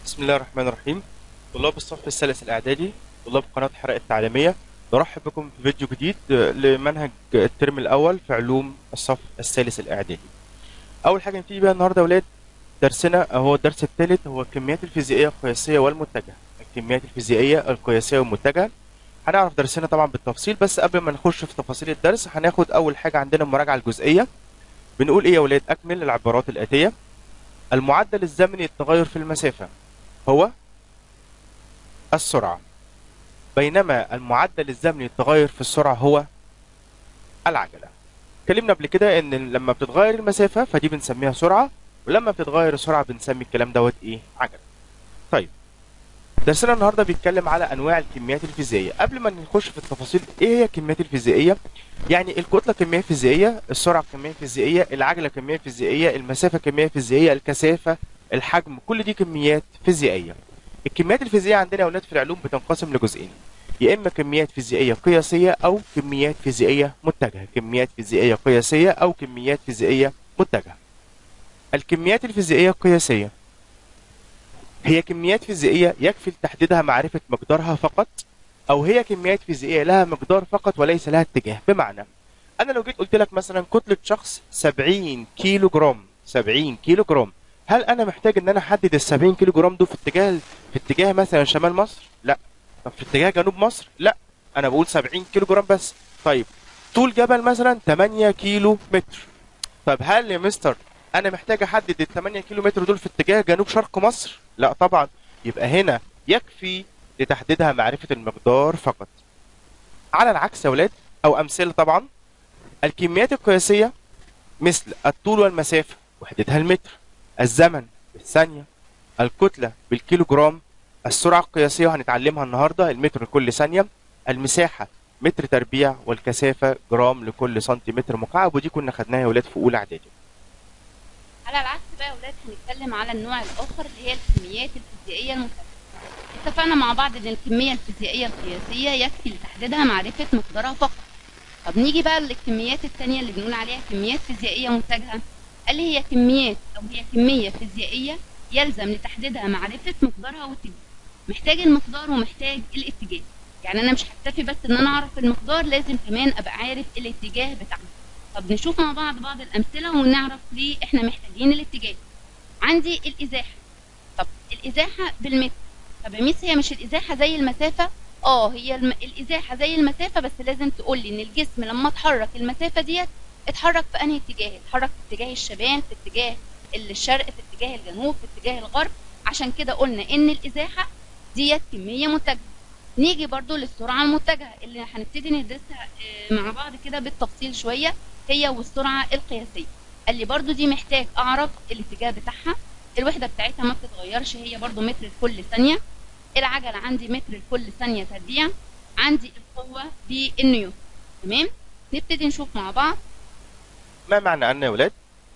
بسم الله الرحمن الرحيم طلاب الصف الثالث الإعدادي طلاب قناة حرق التعليمية نرحب بكم في فيديو جديد لمنهج الترم الأول في علوم الصف الثالث الإعدادي أول حاجة نبتدي بيها النهاردة يا ولاد درسنا هو الدرس الثالث هو الكميات الفيزيائية القياسية والمتجهة الكميات الفيزيائية القياسية والمتجهة هنعرف درسنا طبعا بالتفصيل بس قبل ما نخش في تفاصيل الدرس هناخد أول حاجة عندنا المراجعة الجزئية بنقول إيه يا ولاد أكمل العبارات الآتية المعدل الزمني للتغير في المسافة هو السرعة بينما المعدل الزمني للتغير في السرعة هو العجلة اتكلمنا قبل كده ان لما بتتغير المسافة فدي بنسميها سرعة ولما بتتغير السرعة بنسمي الكلام دوت ايه عجلة طيب درسنا النهارده بيتكلم على انواع الكميات الفيزيائيه قبل ما نخش في التفاصيل ايه هي الكميات الفيزيائيه يعني الكتله كميه فيزيائيه السرعه كميه فيزيائيه العجله كميه فيزيائيه المسافه كميه فيزيائيه الكثافه الحجم كل دي كميات فيزيائيه الكميات الفيزيائيه عندنا يا اولاد في العلوم بتنقسم لجزئين يا اما كميات فيزيائيه قياسيه او كميات فيزيائيه متجهه كميات فيزيائيه قياسيه او كميات فيزيائيه متجهه الكميات الفيزيائيه القياسيه هي كميات فيزيائيه يكفي لتحديدها معرفه مقدارها فقط او هي كميات فيزيائيه لها مقدار فقط وليس لها اتجاه بمعنى انا لو جيت قلت لك مثلا كتله شخص 70 كيلو جرام 70 كيلو جرام هل انا محتاج ان انا احدد ال 70 كيلو جرام دول في اتجاه في اتجاه مثلا شمال مصر لا طب في اتجاه جنوب مصر لا انا بقول 70 كيلو جرام بس طيب طول جبل مثلا 8 كيلو متر طب هل يا مستر انا محتاج احدد ال 8 كيلو متر دول في اتجاه جنوب شرق مصر لا طبعا يبقى هنا يكفي لتحديدها معرفة المقدار فقط على العكس يا ولاد او امثله طبعا الكميات القياسية مثل الطول والمسافة وحدتها المتر الزمن بالثانية الكتلة بالكيلوجرام السرعة القياسية وهنتعلمها النهاردة المتر لكل ثانية المساحة متر تربيع والكثافة جرام لكل سنتيمتر مكعب ودي كنا خدناها يا ولاد في أولى إعدادي على العكس بقى يا ولاد هنتكلم على النوع الاخر اللي هي الكميات الفيزيائيه المتجهه اتفقنا مع بعض ان الكميه الفيزيائيه القياسيه يكفي لتحديدها معرفه مقدارها فقط طب نيجي بقى للكميات التانية اللي بنقول عليها كميات فيزيائيه متجهه قال لي هي كميات او هي كميه فيزيائيه يلزم لتحديدها معرفه مقدارها واتجاهها محتاج المقدار ومحتاج الاتجاه يعني انا مش هكتفي بس ان انا اعرف المقدار لازم كمان ابقى عارف الاتجاه بتاعها طب نشوف مع بعض بعض الامثله ونعرف ليه احنا محتاجين الاتجاه عندي الازاحه طب الازاحه بالمتر طب يا ميس هي مش الازاحه زي المسافه اه هي الم... الازاحه زي المسافه بس لازم تقول لي ان الجسم لما اتحرك المسافه ديت اتحرك في انهي اتجاه اتحرك في اتجاه الشمال في اتجاه الشرق في اتجاه الجنوب في اتجاه الغرب عشان كده قلنا ان الازاحه ديت كميه متجهه نيجي برضو للسرعه المتجهه اللي هنبتدي ندرسها مع بعض كده بالتفصيل شويه هي والسرعه القياسيه قال لي برضو دي محتاج اعرف الاتجاه بتاعها الوحده بتاعتها ما بتتغيرش هي برضو متر لكل ثانيه العجله عندي متر لكل ثانيه تربيع عندي القوه بالنيوتن تمام نبتدي نشوف مع بعض ما معنى أن يا ولاد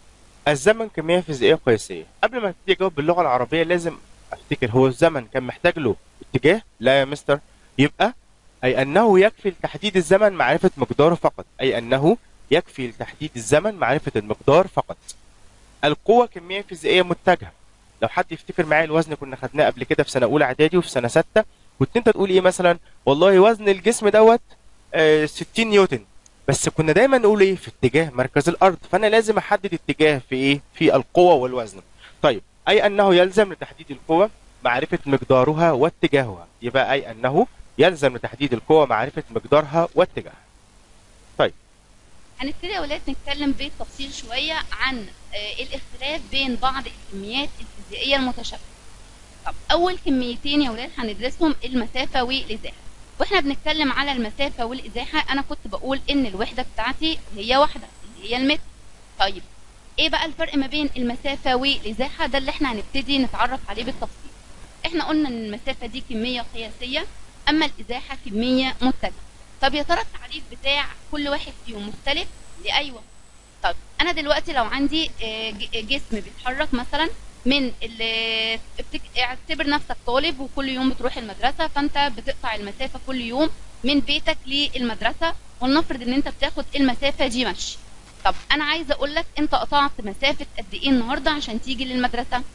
الزمن كمية فيزيائية قياسية قبل ما ابتدي أجاوب باللغة العربية لازم أفتكر هو الزمن كان محتاج له اتجاه لا يا مستر يبقى أي أنه يكفي لتحديد الزمن معرفة مقداره فقط أي أنه يكفي لتحديد الزمن معرفة المقدار فقط القوة كمية فيزيائية متجهة لو حد يفتكر معايا الوزن كنا خدناه قبل كده في سنة أولى إعدادي وفي سنة ستة كنت أنت تقول إيه مثلا والله وزن الجسم دوت آه 60 نيوتن بس كنا دايما نقول ايه في اتجاه مركز الارض فانا لازم احدد اتجاه في ايه في القوه والوزن طيب اي انه يلزم لتحديد القوه معرفه مقدارها واتجاهها يبقى اي انه يلزم لتحديد القوه معرفه مقدارها واتجاهها طيب هنبتدي يا ولاد نتكلم بالتفصيل شويه عن آه الاختلاف بين بعض الكميات الفيزيائيه المتشابهه طب اول كميتين يا ولاد هندرسهم المسافه والازاحه واحنا بنتكلم على المسافة والإزاحة أنا كنت بقول إن الوحدة بتاعتي هي واحدة اللي هي المتر طيب إيه بقى الفرق ما بين المسافة والإزاحة ده اللي احنا هنبتدي نتعرف عليه بالتفصيل احنا قلنا إن المسافة دي كمية قياسية أما الإزاحة كمية متجهة طب يا ترى التعريف بتاع كل واحد فيهم مختلف لأيوه طب أنا دلوقتي لو عندي جسم بيتحرك مثلا من اللي اعتبر نفسك طالب وكل يوم بتروح المدرسه فانت بتقطع المسافه كل يوم من بيتك للمدرسه ولنفرض ان انت بتاخد المسافه دي مشي طب انا عايزه اقول لك انت قطعت مسافه قد ايه النهارده عشان تيجي للمدرسه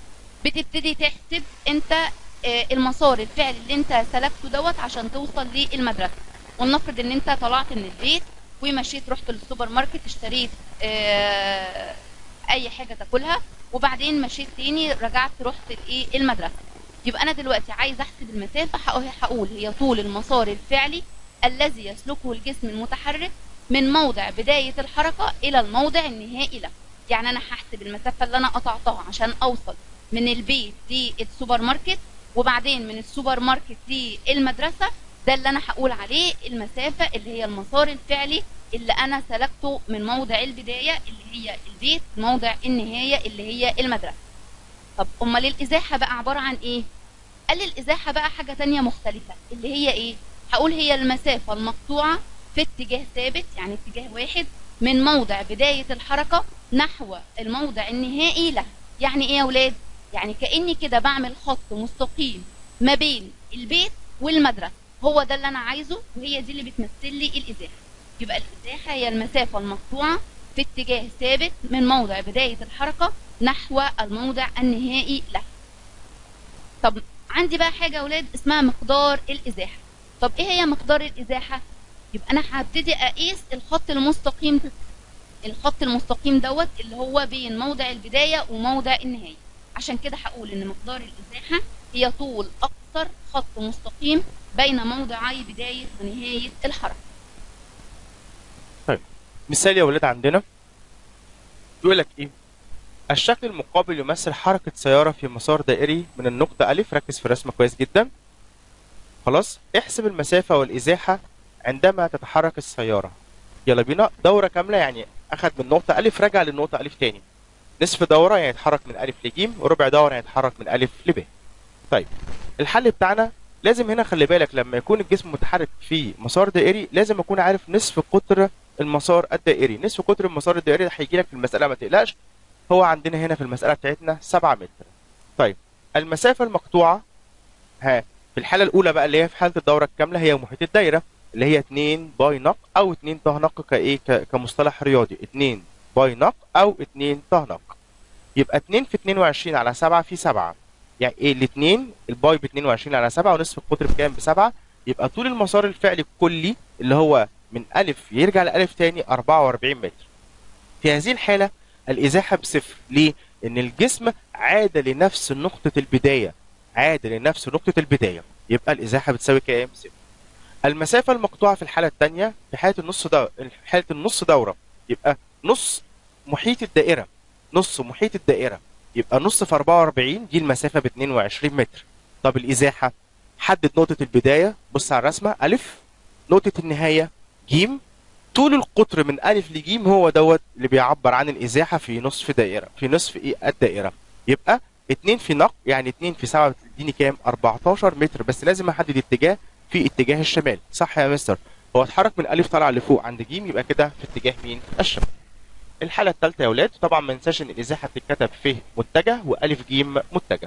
بتبتدي تحسب انت آه، المسار الفعلي اللي انت سلكته دوت عشان توصل للمدرسه ولنفرض ان انت طلعت من البيت ومشيت رحت للسوبر ماركت اشتريت آه، اي حاجه تاكلها وبعدين مشيت تاني رجعت رحت الايه المدرسه يبقى انا دلوقتي عايز احسب المسافه هقول هقول هي طول المسار الفعلي الذي يسلكه الجسم المتحرك من موضع بدايه الحركه الى الموضع النهائي له يعني انا هحسب المسافه اللي انا قطعتها عشان اوصل من البيت للسوبر ماركت وبعدين من السوبر ماركت للمدرسه ده اللي انا هقول عليه المسافه اللي هي المسار الفعلي اللي انا سلكته من موضع البدايه اللي هي البيت موضع النهايه اللي هي المدرسه طب امال الازاحه بقى عباره عن ايه قال لي الازاحه بقى حاجه تانية مختلفه اللي هي ايه هقول هي المسافه المقطوعه في اتجاه ثابت يعني اتجاه واحد من موضع بدايه الحركه نحو الموضع النهائي له يعني ايه يا ولاد يعني كاني كده بعمل خط مستقيم ما بين البيت والمدرسه هو ده اللي انا عايزه وهي دي اللي بتمثل لي الازاحه يبقى الازاحه هي المسافه المقطوعه في اتجاه ثابت من موضع بدايه الحركه نحو الموضع النهائي له طب عندي بقى حاجه يا اولاد اسمها مقدار الازاحه طب ايه هي مقدار الازاحه يبقى انا هبتدي اقيس الخط المستقيم ده الخط المستقيم دوت اللي هو بين موضع البدايه وموضع النهايه عشان كده هقول ان مقدار الازاحه هي طول اقصر خط مستقيم بين موضعي بدايه ونهايه الحركه مثال يا ولاد عندنا يقول لك ايه الشكل المقابل يمثل حركة سيارة في مسار دائري من النقطة ألف ركز في الرسمة كويس جدا خلاص احسب المسافة والإزاحة عندما تتحرك السيارة يلا بينا دورة كاملة يعني أخد من نقطة ألف رجع للنقطة ألف تاني نصف دورة يعني يتحرك من ألف لجيم وربع دورة يعني يتحرك من ألف لب طيب الحل بتاعنا لازم هنا خلي بالك لما يكون الجسم متحرك في مسار دائري لازم أكون عارف نصف قطر المسار الدائري نصف قطر المسار الدائري ده هيجي لك في المسألة ما تقلقش هو عندنا هنا في المسألة بتاعتنا 7 متر طيب المسافة المقطوعة ها في الحالة الأولى بقى اللي هي في حالة الدورة الكاملة هي محيط الدايرة اللي هي 2 باي نق أو 2 ط نق كإيه ك- كمصطلح رياضي 2 باي نق أو 2 ط نق يبقى 2 في 22 على 7 في 7 يعني ايه الاثنين الباي ب 22 على 7 ونصف القطر بكام ب 7 يبقى طول المسار الفعلي الكلي اللي هو من ألف يرجع لألف تاني 44 متر في هذه الحالة الإزاحة بصفر ليه؟ إن الجسم عاد لنفس نقطة البداية عاد لنفس نقطة البداية يبقى الإزاحة بتساوي كام؟ صفر المسافة المقطوعة في الحالة الثانية في حالة النص دورة حالة النص دورة يبقى نص محيط الدائرة نص محيط الدائرة يبقى نص في 44 دي المسافة ب 22 متر طب الإزاحة حدد نقطة البداية بص على الرسمة ألف نقطة النهاية جيم طول القطر من ألف لجيم هو دوت اللي بيعبر عن الإزاحة في نصف دائرة في نصف إيه الدائرة يبقى 2 في نق يعني 2 في 7 بتديني كام 14 متر بس لازم احدد اتجاه في اتجاه الشمال صح يا مستر هو اتحرك من الف طالع لفوق عند جيم يبقى كده في اتجاه مين الشمال الحالة الثالثة يا ولاد طبعا ما ننساش ان الازاحة بتتكتب في متجه والف جيم متجه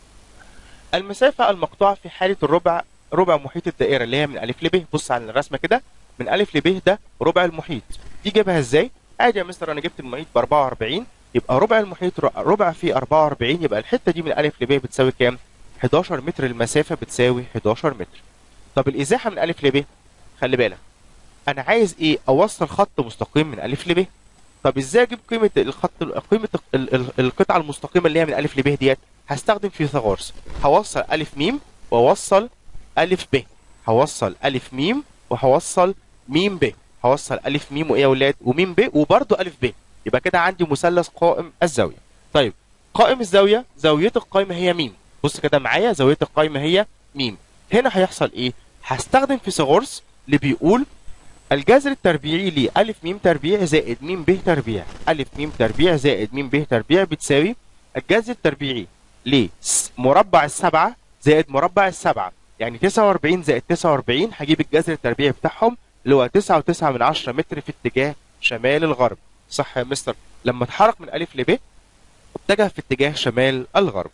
المسافة المقطوعة في حالة الربع ربع محيط الدائرة اللي هي من الف لب بص على الرسمة كده من الف لب ده ربع المحيط دي جابها ازاي عادي يا مستر انا جبت المحيط ب 44 يبقى ربع المحيط ر- ربع في 44 يبقى الحته دي من الف لب بتساوي كام 11 متر المسافه بتساوي 11 متر طب الازاحه من الف لب خلي بالك انا عايز ايه اوصل خط مستقيم من الف لب طب ازاي اجيب قيمه الخط قيمه ال- ال- القطعه المستقيمه اللي هي من الف لب ديت هستخدم فيثاغورس هوصل الف ميم واوصل الف ب هوصل الف ميم وهوصل ميم ب هوصل الف ميم وايه يا اولاد وميم ب وبرده الف ب يبقى كده عندي مثلث قائم الزاويه طيب قائم الزاويه زاويه القائمه هي ميم بص كده معايا زاويه القائمه هي ميم هنا هيحصل ايه هستخدم فيثاغورس اللي بيقول الجذر التربيعي لألف ميم تربيع زائد ميم ب تربيع ألف ميم تربيع زائد ميم ب تربيع بتساوي الجذر التربيعي لمربع السبعة زائد مربع السبعة يعني 49 زائد 49 هجيب الجذر التربيعي بتاعهم اللي هو 9.9 من 10 متر في اتجاه شمال الغرب صح يا مستر لما اتحرك من ألف لب اتجه في اتجاه شمال الغرب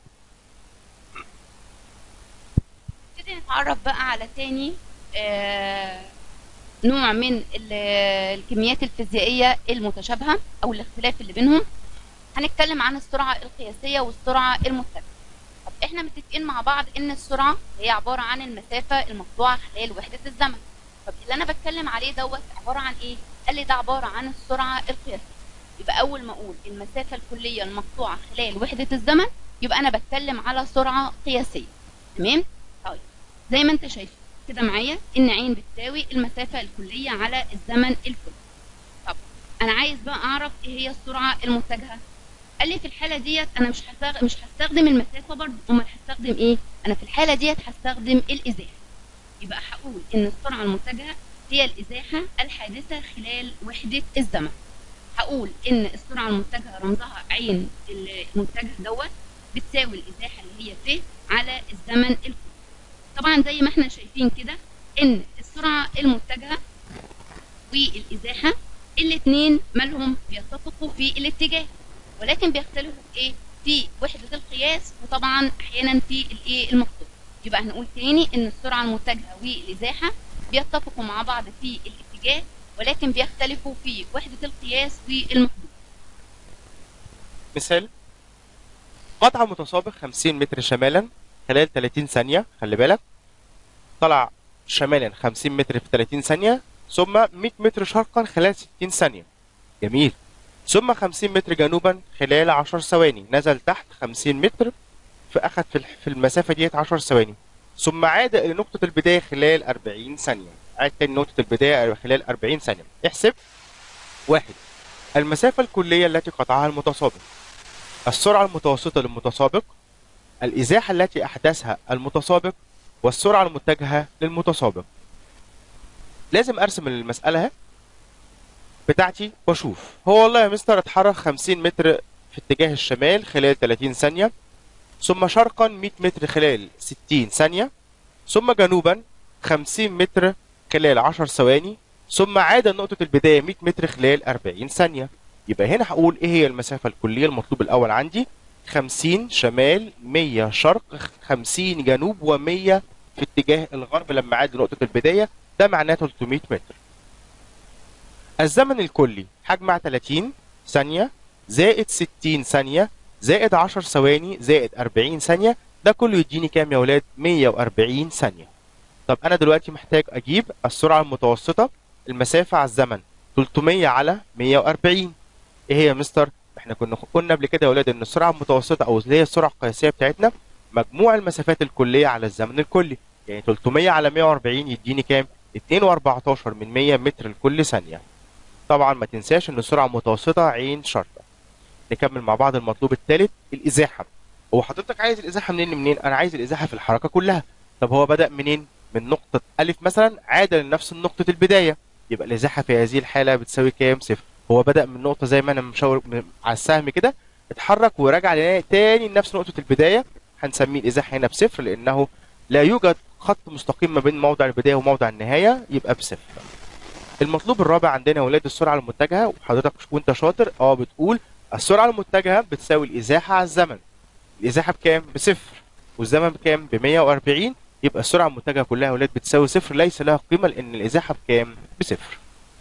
نبتدي نتعرف بقى على تاني آه، نوع من ال- الكميات الفيزيائية المتشابهة أو الاختلاف اللي بينهم هنتكلم عن السرعة القياسية والسرعة المتبعة احنا متفقين مع بعض ان السرعه هي عباره عن المسافه المقطوعه خلال وحده الزمن طب اللي انا بتكلم عليه دوت عباره عن ايه قال لي ده عباره عن السرعه القياسيه يبقى اول ما اقول المسافه الكليه المقطوعه خلال وحده الزمن يبقى انا بتكلم على سرعه قياسيه تمام طيب زي ما انت شايف كده معايا ان عين بتساوي المسافه الكليه على الزمن الكلي طب انا عايز بقى اعرف ايه هي السرعه المتجهه قال لي في الحاله ديت انا مش هستخدم مش هستخدم المسافه برضه امال هستخدم ايه انا في الحاله ديت هستخدم الازاحه يبقى هقول ان السرعه المتجهه هي الازاحه الحادثه خلال وحده الزمن هقول ان السرعه المتجهه رمزها عين المتجه دوت بتساوي الازاحه اللي هي ت على الزمن الكلي طبعا زي ما احنا شايفين كده ان السرعه المتجهه والازاحه الاثنين مالهم بيتفقوا في الاتجاه ولكن بيختلفوا في ايه في وحده القياس وطبعا احيانا في الايه المقصود يبقى هنقول تاني ان السرعه المتجهه والازاحه بيتفقوا مع بعض في الاتجاه ولكن بيختلفوا في وحده القياس والمقصود مثال قطع متسابق 50 متر شمالا خلال 30 ثانية خلي بالك طلع شمالا 50 متر في 30 ثانية ثم 100 متر شرقا خلال 60 ثانية جميل ثم 50 متر جنوبا خلال 10 ثواني نزل تحت 50 متر فأخذ في في المسافة ديت 10 ثواني ثم عاد إلى نقطة البداية خلال 40 ثانية عاد تاني نقطة البداية خلال 40 ثانية احسب واحد المسافة الكلية التي قطعها المتسابق السرعة المتوسطة للمتسابق الإزاحة التي أحدثها المتسابق والسرعة المتجهة للمتسابق لازم أرسم المسألة بتاعتي وأشوف هو والله يا مستر اتحرك 50 متر في اتجاه الشمال خلال 30 ثانية ثم شرقا 100 متر خلال 60 ثانية ثم جنوبا 50 متر خلال 10 ثواني ثم عاد نقطة البداية 100 متر خلال 40 ثانية يبقى هنا هقول ايه هي المسافة الكلية المطلوب الأول عندي 50 شمال 100 شرق 50 جنوب و100 في اتجاه الغرب لما عاد نقطة البداية ده معناه 300 متر الزمن الكلي هجمع 30 ثانية زائد 60 ثانية زائد 10 ثواني زائد 40 ثانية ده كله يديني كام يا ولاد 140 ثانية طب أنا دلوقتي محتاج أجيب السرعة المتوسطة المسافة على الزمن 300 على 140 ايه هي يا مستر احنا كنا قلنا قبل كده يا ولاد ان السرعه المتوسطه او اللي هي السرعه القياسيه بتاعتنا مجموع المسافات الكليه على الزمن الكلي يعني 300 على 140 يديني كام 2.14 من 100 متر لكل ثانيه طبعا ما تنساش ان السرعه المتوسطه عين شرطه نكمل مع بعض المطلوب الثالث الازاحه هو حضرتك عايز الازاحه منين منين انا عايز الازاحه في الحركه كلها طب هو بدا منين من نقطه الف مثلا عاد لنفس نقطه البدايه يبقى الازاحه في هذه الحاله بتساوي كام صفر هو بدأ من نقطة زي ما أنا مشاور على السهم كده اتحرك ورجع لنا تاني لنفس نقطة البداية هنسميه الإزاحة هنا بصفر لأنه لا يوجد خط مستقيم ما بين موضع البداية وموضع النهاية يبقى بصفر. المطلوب الرابع عندنا يا ولاد السرعة المتجهة وحضرتك وأنت شاطر أه بتقول السرعة المتجهة بتساوي الإزاحة على الزمن. الإزاحة بكام؟ بصفر والزمن بكام؟ ب 140 يبقى السرعة المتجهة كلها يا ولاد بتساوي صفر ليس لها قيمة لأن الإزاحة بكام؟ بصفر.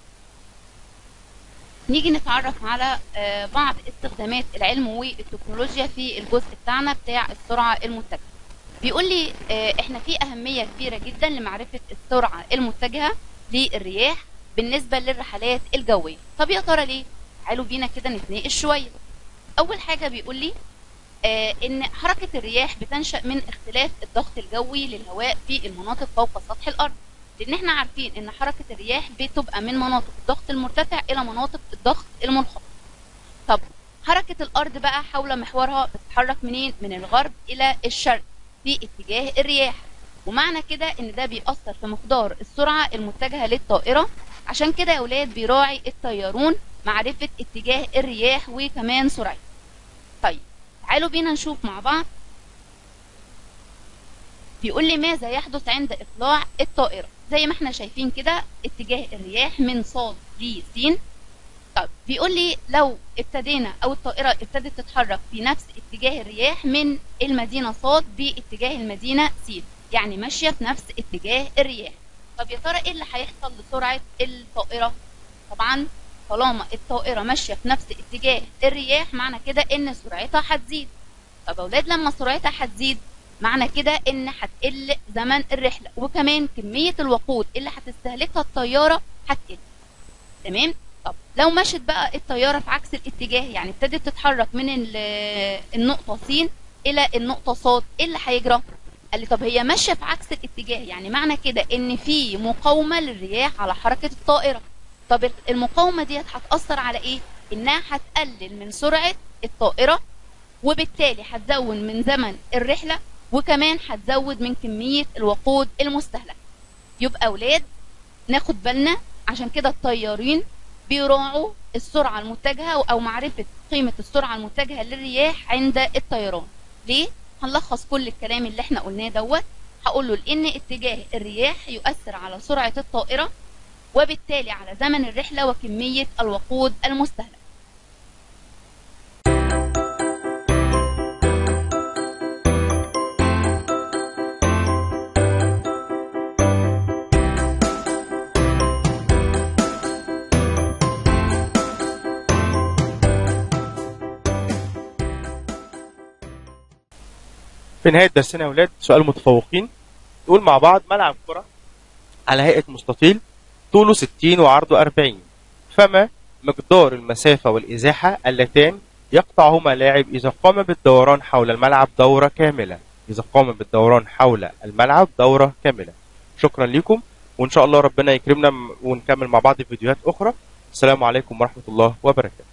نيجي نتعرف على آه، بعض استخدامات العلم والتكنولوجيا في الجزء بتاعنا بتاع السرعة المتجهة بيقول لي آه، احنا في أهمية كبيرة جدا لمعرفة السرعة المتجهة للرياح بالنسبة للرحلات الجوية طب يا ترى ليه؟ تعالوا بينا كده نتناقش شوية أول حاجة بيقول لي آه، إن حركة الرياح بتنشأ من اختلاف الضغط الجوي للهواء في المناطق فوق سطح الأرض لان احنا عارفين ان حركه الرياح بتبقى من مناطق الضغط المرتفع الى مناطق الضغط المنخفض طب حركه الارض بقى حول محورها بتتحرك منين من الغرب الى الشرق في اتجاه الرياح ومعنى كده ان ده بيأثر في مقدار السرعه المتجهه للطائره عشان كده يا اولاد بيراعي الطيارون معرفه اتجاه الرياح وكمان سرعتها طيب تعالوا بينا نشوف مع بعض بيقول لي ماذا يحدث عند اقلاع الطائره زي ما احنا شايفين كده اتجاه الرياح من صاد لسين طب بيقول لي لو ابتدينا او الطائره ابتدت تتحرك في نفس اتجاه الرياح من المدينه صاد باتجاه المدينه سين يعني ماشيه في نفس اتجاه الرياح طب يا ترى ايه اللي هيحصل لسرعه الطائره طبعا طالما الطائره ماشيه في نفس اتجاه الرياح معنى كده ان سرعتها هتزيد طب يا اولاد لما سرعتها هتزيد معنى كده ان هتقل زمن الرحله وكمان كميه الوقود اللي هتستهلكها الطياره هتقل تمام طب لو مشت بقى الطياره في عكس الاتجاه يعني ابتدت تتحرك من ال- النقطه س الى النقطه ص ايه اللي هيجرى قال لي طب هي ماشيه في عكس الاتجاه يعني معنى كده ان في مقاومه للرياح على حركه الطائره طب المقاومه ديت هتاثر على ايه انها هتقلل من سرعه الطائره وبالتالي هتزود من زمن الرحله وكمان هتزود من كميه الوقود المستهلك يبقى اولاد ناخد بالنا عشان كده الطيارين بيراعوا السرعه المتجهه او معرفه قيمه السرعه المتجهه للرياح عند الطيران ليه هنلخص كل الكلام اللي احنا قلناه دوت هقول له لان اتجاه الرياح يؤثر على سرعه الطائره وبالتالي على زمن الرحله وكميه الوقود المستهلك في نهاية درسنا يا ولاد سؤال متفوقين نقول مع بعض ملعب كرة على هيئة مستطيل طوله 60 وعرضه 40 فما مقدار المسافة والإزاحة اللتان يقطعهما لاعب إذا قام بالدوران حول الملعب دورة كاملة إذا قام بالدوران حول الملعب دورة كاملة شكرا لكم وإن شاء الله ربنا يكرمنا ونكمل مع بعض فيديوهات أخرى السلام عليكم ورحمة الله وبركاته